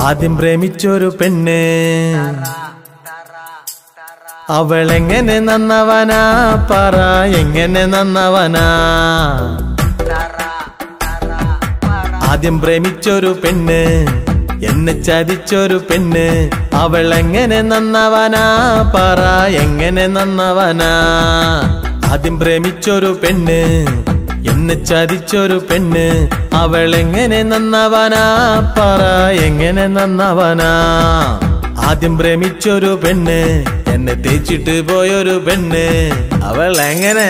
ആദ്യം പ്രേമിച്ചൊരു പെണ്ണ് അവൾ എങ്ങനെ നന്നവനാ പറ എങ്ങനെ നന്നവനാ ആദ്യം പ്രേമിച്ചൊരു പെണ്ണ് എന്നെ ചതിച്ചൊരു പെണ്ണ് അവൾ എങ്ങനെ നന്നവനാ പറ എങ്ങനെ നന്നവനാ ആദ്യം പ്രേമിച്ചൊരു പെണ്ണ് എന്നെ ചതിച്ചൊരു പെണ്ണ് അവൾ എങ്ങനെ നന്നവനാ പറ എങ്ങനെ നന്നവനാ ആദ്യം പ്രേമിച്ചൊരു പെണ്ണ് എന്നെ തേച്ചിട്ട് പോയൊരു പെണ്ണ് അവൾ എങ്ങനെ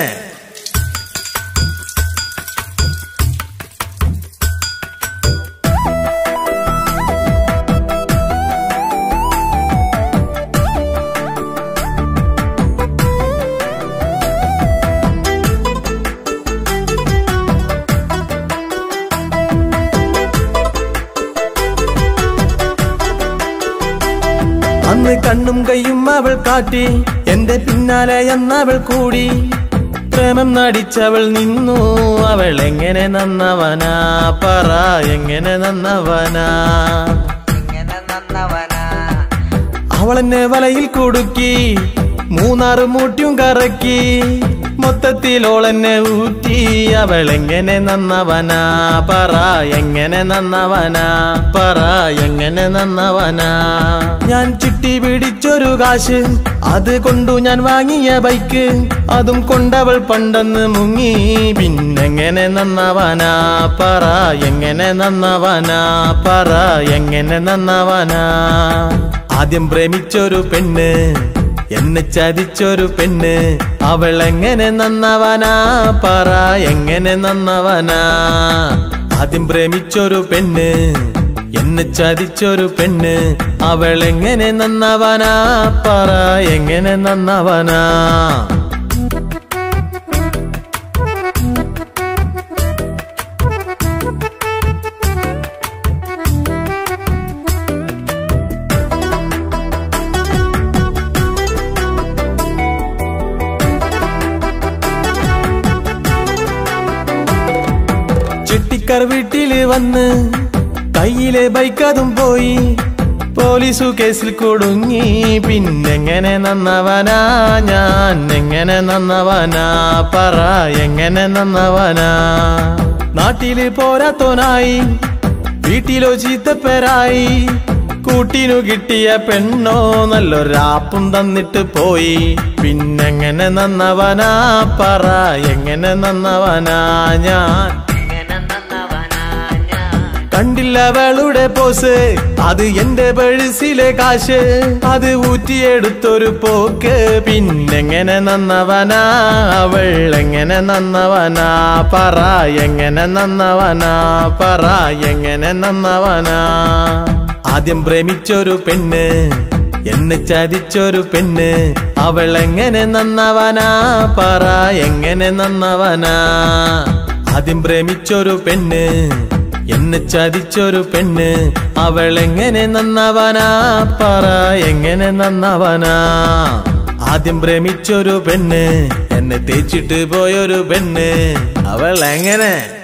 അന്ന് കണ്ണും കൈയും അവൾ കാട്ടി എന്റെ പിന്നാലെ എന്നവൾ കൂടി പ്രേമം നടിച്ചവൾ നിന്നു അവൾ എങ്ങനെ നന്നവനാ പറ എങ്ങനെ നന്നവനാ ഇങ്ങനെ നന്നവനാ അവളെന്നെ വലയിൽ കുടുക്കി മൂന്നാറ് മൂട്ടിയും കറക്കി മൊത്തത്തിൽ ഓളെന്നെ ഊറ്റി അവൾ എങ്ങനെ നന്നവനാ പറ എങ്ങനെ നന്നവനാ പറ എങ്ങനെ നന്നവനാ ഞാൻ ചിട്ടി പിടിച്ചൊരു കാശ് അത് കൊണ്ടു ഞാൻ വാങ്ങിയ ബൈക്ക് അതും കൊണ്ടവൾ പണ്ടെന്ന് മുങ്ങി പിന്നെങ്ങനെ നന്നവനാ പറ എങ്ങനെ നന്നവനാ പറ എങ്ങനെ നന്നവനാ ആദ്യം പ്രേമിച്ചൊരു പെണ്ണ് എന്നെ ചതിച്ചൊരു പെണ്ണ് അവൾ എങ്ങനെ നന്നവനാ പറ എങ്ങനെ നന്നവനാ ആദ്യം പ്രേമിച്ചൊരു പെണ്ണ് എന്നെ ചതിച്ചൊരു പെണ്ണ് അവൾ എങ്ങനെ നന്നവനാ പറ എങ്ങനെ നന്നവനാ ചിട്ടിക്കർ വീട്ടില് വന്ന് കയ്യിലെ ബൈക്ക് അതും പോയി പോലീസു കേസിൽ കൊടുങ്ങി പിന്നെങ്ങനെ നന്നവനാ ഞാൻ എങ്ങനെ നന്നവനാ പറ എങ്ങനെ നന്നവനാ നാട്ടില് പോരാത്തോനായി വീട്ടിലോ ചീത്തപ്പേരായി കൂട്ടിനു കിട്ടിയ പെണ്ണോ നല്ലൊരാപ്പും തന്നിട്ട് പോയി പിന്നെങ്ങനെ നന്നവനാ പറ എങ്ങനെ നന്നവനാ ഞാൻ ഇങ്ങനെ നന്നവനാ ഞാൻ കണ്ടില്ല അവളുടെ പോസ് അത് എന്റെ പേഴ്സിലെ കാശ് അത് ഊറ്റിയെടുത്തൊരു പോക്ക് പിന്നെങ്ങനെ നന്നവനാ അവൾ എങ്ങനെ നന്നവനാ പറ എങ്ങനെ നന്നവനാ പറ എങ്ങനെ നന്നവനാ ആദ്യം പ്രേമിച്ചൊരു പെണ്ണ് എന്നെ ചതിച്ചൊരു പെണ്ണ് അവൾ എങ്ങനെ നന്നവനാ പറ എങ്ങനെ നന്നവനാ ആദ്യം പ്രേമിച്ചൊരു പെണ്ണ് എന്നെ ചതിച്ചൊരു പെണ്ണ് അവൾ എങ്ങനെ നന്നവനാ പറ എങ്ങനെ നന്നവനാ ആദ്യം പ്രേമിച്ചൊരു പെണ്ണ് എന്നെ തേച്ചിട്ട് പോയൊരു പെണ്ണ് അവൾ എങ്ങനെ